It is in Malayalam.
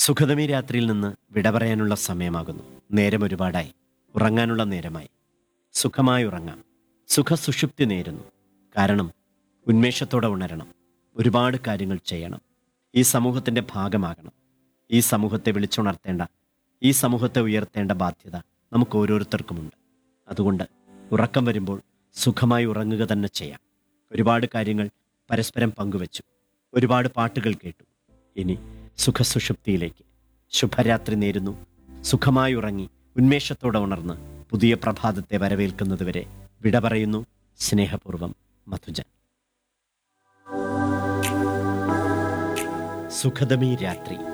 സുഖതമി രാത്രിയിൽ നിന്ന് വിട പറയാനുള്ള സമയമാകുന്നു നേരം ഒരുപാടായി ഉറങ്ങാനുള്ള നേരമായി സുഖമായി ഉറങ്ങാം സുഖസുഷുപ്തി നേരുന്നു കാരണം ഉന്മേഷത്തോടെ ഉണരണം ഒരുപാട് കാര്യങ്ങൾ ചെയ്യണം ഈ സമൂഹത്തിൻ്റെ ഭാഗമാകണം ഈ സമൂഹത്തെ വിളിച്ചുണർത്തേണ്ട ഈ സമൂഹത്തെ ഉയർത്തേണ്ട ബാധ്യത നമുക്ക് ഓരോരുത്തർക്കുമുണ്ട് അതുകൊണ്ട് ഉറക്കം വരുമ്പോൾ സുഖമായി ഉറങ്ങുക തന്നെ ചെയ്യാം ഒരുപാട് കാര്യങ്ങൾ പരസ്പരം പങ്കുവച്ചു ഒരുപാട് പാട്ടുകൾ കേട്ടു ഇനി സുഖസുഷുപ്തിയിലേക്ക് ശുഭരാത്രി നേരുന്നു സുഖമായി ഉറങ്ങി ഉന്മേഷത്തോടെ ഉണർന്ന് പുതിയ പ്രഭാതത്തെ വരവേൽക്കുന്നതുവരെ വിട പറയുന്നു സ്നേഹപൂർവം മധുജൻ സുഖതമീ രാത്രി